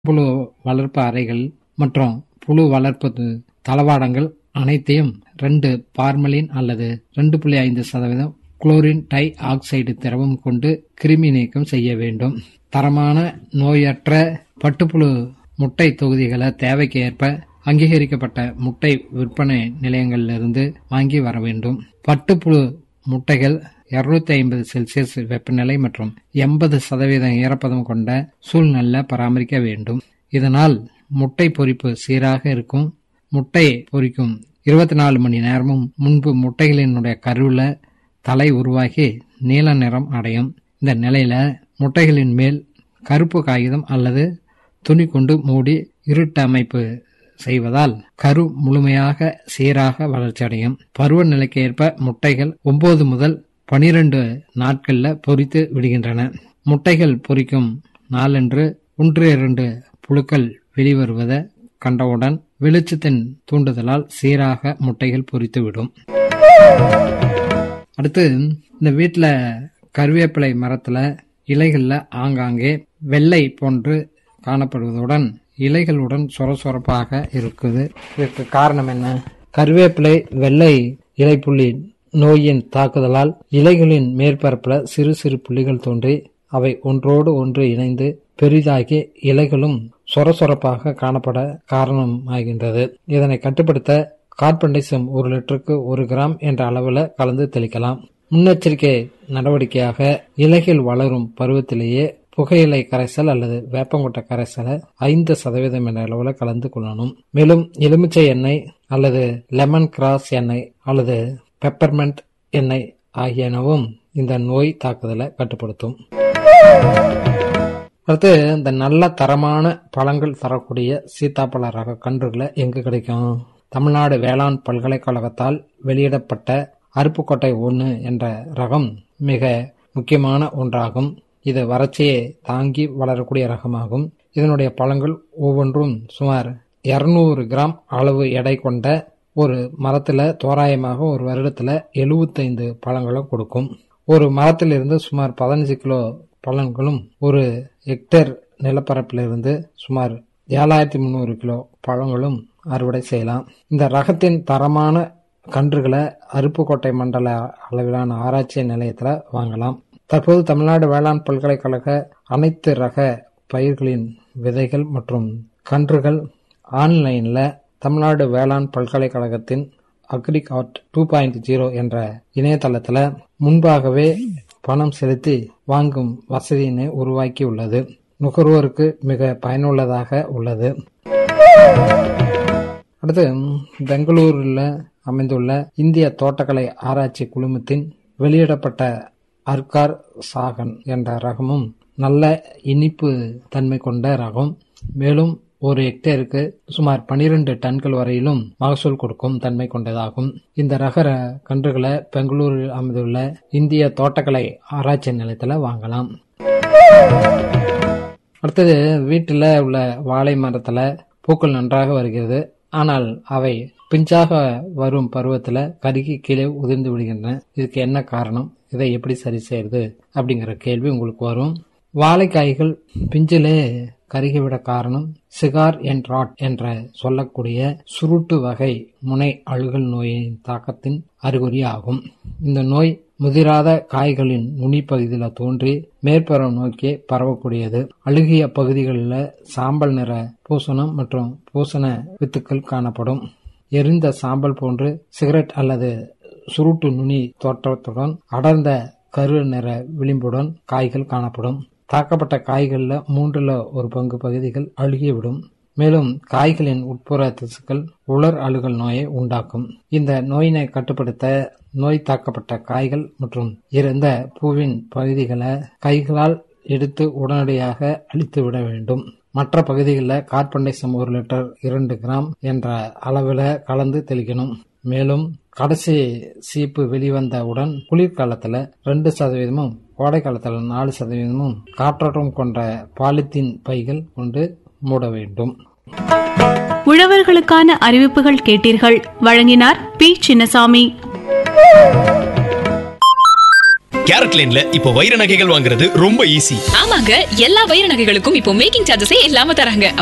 புழு வளர்ப்பு அறைகள் மற்றும் புழு வளர்ப்பு தளவாடங்கள் அனைத்தையும் ரெண்டு பார்மலின் அல்லது ரெண்டு புள்ளி ஐந்து சதவீதம் குளோரின் டை ஆக்சைடு திரவம் கொண்டு கிருமி நீக்கம் செய்ய வேண்டும் தரமான நோயற்ற பட்டுப்புழு முட்டை தொகுதிகளை தேவைக்கு ஏற்ப அங்கீகரிக்கப்பட்ட முட்டை விற்பனை நிலையங்களிலிருந்து வாங்கி வர வேண்டும் பட்டுப்புழு முட்டைகள் 250 ஐம்பது செல்சியஸ் வெப்பநிலை மற்றும் எண்பது சதவீதம் ஈரப்பதம் கொண்ட சூழ்நிலை பராமரிக்க வேண்டும் இதனால் முட்டை பொரிப்பு சீராக இருக்கும் முட்டை பொரிக்கும் இருபத்தி நாலு மணி நேரமும் முன்பு முட்டைகளினுடைய கருவில் தலை உருவாகி நீல நிறம் அடையும் இந்த நிலையில முட்டைகளின் மேல் கருப்பு காகிதம் அல்லது துணி கொண்டு மூடி இருட்டு அமைப்பு செய்வதால் கரு முழுமையாக சீராக வளர்ச்சியடையும் பருவநிலைக்கு ஏற்ப முட்டைகள் ஒன்பது முதல் பனிரெண்டு நாட்கள்ல பொரித்து விடுகின்றன முட்டைகள் பொரிக்கும் நாளன்று ஒன்று இரண்டு புழுக்கள் வெளிவருவதை கண்டவுடன் வெளிச்சத்தின் தூண்டுதலால் சீராக முட்டைகள் பொரித்துவிடும் அடுத்து இந்த வீட்டில் கருவேப்பிலை மரத்துல இலைகள்ல ஆங்காங்கே வெள்ளை போன்று காணப்படுவதுடன் இலைகளுடன் சொரசொரப்பாக இருக்குது இதற்கு காரணம் என்ன கருவேப்பிலை வெள்ளை இலைப்புள்ளி நோயின் தாக்குதலால் இலைகளின் மேற்பரப்புல சிறு சிறு புள்ளிகள் தோன்றி அவை ஒன்றோடு ஒன்று இணைந்து பெரிதாகி இலைகளும் சொரசொரப்பாக காணப்பட காரணமாகின்றது இதனை கட்டுப்படுத்த கார்பன்டைசம் ஒரு லிட்டருக்கு ஒரு கிராம் என்ற அளவில் கலந்து தெளிக்கலாம் முன்னெச்சரிக்கை நடவடிக்கையாக இலைகள் வளரும் பருவத்திலேயே புகையிலை கரைசல் அல்லது வேப்பங்கொட்ட கரைசலை ஐந்து சதவீதம் என்ற அளவில் கலந்து கொள்ளணும் மேலும் எலுமிச்சை எண்ணெய் அல்லது லெமன் கிராஸ் எண்ணெய் அல்லது பெப்பர்மெண்ட் எண்ணெய் ஆகியனவும் இந்த நோய் தாக்குதலை கட்டுப்படுத்தும் அடுத்து இந்த நல்ல தரமான பழங்கள் தரக்கூடிய சீத்தாப்பழ ரக கன்றுகளை எங்கு கிடைக்கும் தமிழ்நாடு வேளாண் பல்கலைக்கழகத்தால் வெளியிடப்பட்ட அருப்புக்கோட்டை ஒன்று என்ற ரகம் மிக முக்கியமான ஒன்றாகும் இது வறட்சியை தாங்கி வளரக்கூடிய ரகமாகும் இதனுடைய பழங்கள் ஒவ்வொன்றும் சுமார் 200 கிராம் அளவு எடை கொண்ட ஒரு மரத்துல தோராயமாக ஒரு வருடத்துல 75 பழங்களும் கொடுக்கும் ஒரு மரத்திலிருந்து சுமார் 15 கிலோ பழங்களும் ஒரு ஹெக்டேர் நிலப்பரப்பிலிருந்து சுமார் ஏழாயிரத்தி முந்நூறு கிலோ பழங்களும் அறுவடை செய்யலாம் இந்த ரகத்தின் தரமான கன்றுகளை அருப்புக்கோட்டை மண்டல அளவிலான ஆராய்ச்சி நிலையத்தில் வாங்கலாம் தற்போது தமிழ்நாடு வேளாண் பல்கலைக்கழக அனைத்து ரக பயிர்களின் விதைகள் மற்றும் கன்றுகள் ஆன்லைன்ல தமிழ்நாடு வேளாண் பல்கலைக்கழகத்தின் Agrikart two point zero என்ற இணையதளத்தில் முன்பாகவே பணம் செலுத்தி வாங்கும் வசதியினை உருவாக்கி உள்ளது நுகர்வோருக்கு மிக பயனுள்ளதாக உள்ளது அடுத்து பெங்களூரில் அமைந்துள்ள இந்திய தோட்டக்கலை ஆராய்ச்சி குழுமத்தின் வெளியிடப்பட்ட அர்கார் சாகன் என்ற ரகமும் நல்ல இனிப்பு தன்மை கொண்ட ரகம் மேலும் ஒரு ஹெக்டேருக்கு சுமார் 12 டன்கள் வரையிலும் மகசூல் கொடுக்கும் தன்மை கொண்டதாகும் இந்த ரக ர- கன்றுகளை பெங்களூரில் அமைந்துள்ள இந்திய தோட்டக்கலை ஆராய்ச்சி நிலையத்தில் வாங்கலாம் அடுத்தது வீட்டில் உள்ள வாழை மரத்தில் பூக்கள் நன்றாக வருகிறது ஆனால் அவை பிஞ்சாக வரும் பருவத்தில் கருகி கீழே உதிர்ந்து விடுகின்றன இதுக்கு என்ன காரணம் இதை எப்படி சரி செய்யறது அப்படிங்கிற கேள்வி உங்களுக்கு வரும் வாழைக்காய்கள் பிஞ்சிலே கருகிவிட காரணம் சிகார் அண்ட் ராட் என்ற சொல்லக்கூடிய சுருட்டு வகை முனை அழுகல் நோயின் தாக்கத்தின் அறிகுறி ஆகும் இந்த நோய் முதிராத காய்களின் நுனி பகுதியில் தோன்றி மேற்பரம் நோக்கி பரவக்கூடியது அழுகிய பகுதிகளில் சாம்பல் நிற பூசணம் மற்றும் பூசண வித்துக்கள் காணப்படும் எரிந்த சாம்பல் போன்று சிகரெட் அல்லது சுருட்டு நுனி தோற்றத்துடன் அடர்ந்த கரு நிற விளிம்புடன் காய்கள் காணப்படும் தாக்கப்பட்ட காய்களில் மூன்றுல ஒரு பங்கு பகுதிகள் அழுகிவிடும் மேலும் காய்களின் உட்புற திசுக்கள் உலர் அழுகல் நோயை உண்டாக்கும் இந்த நோயினை கட்டுப்படுத்த நோய் தாக்கப்பட்ட காய்கள் மற்றும் இறந்த பூவின் பகுதிகளை கைகளால் எடுத்து உடனடியாக அழித்து விட வேண்டும் மற்ற பகுதிகளில் கார்பன்டைசம் ஒரு லிட்டர் இரண்டு கிராம் என்ற அளவில் கலந்து தெளிக்கணும் மேலும் கடைசி சீப்பு வெளிவந்தவுடன் குளிர்காலத்துல ரெண்டு சதவீதமும் கோடை காலத்துல நாலு சதவீதமும் காற்றோட்டம் கொண்ட பாலித்தீன் பைகள் கொண்டு மூட வேண்டும் உழவர்களுக்கான அறிவிப்புகள் கேட்டீர்கள் வழங்கினார் பி சின்னசாமி கேரட் லைன்ல இப்போ வைர நகைகள் வாங்குறது ரொம்ப ஈஸி ஆமாங்க எல்லா வைர நகைகளுக்கும் இப்போ மேக்கிங் சார்ஜஸே இல்லாம தராங்க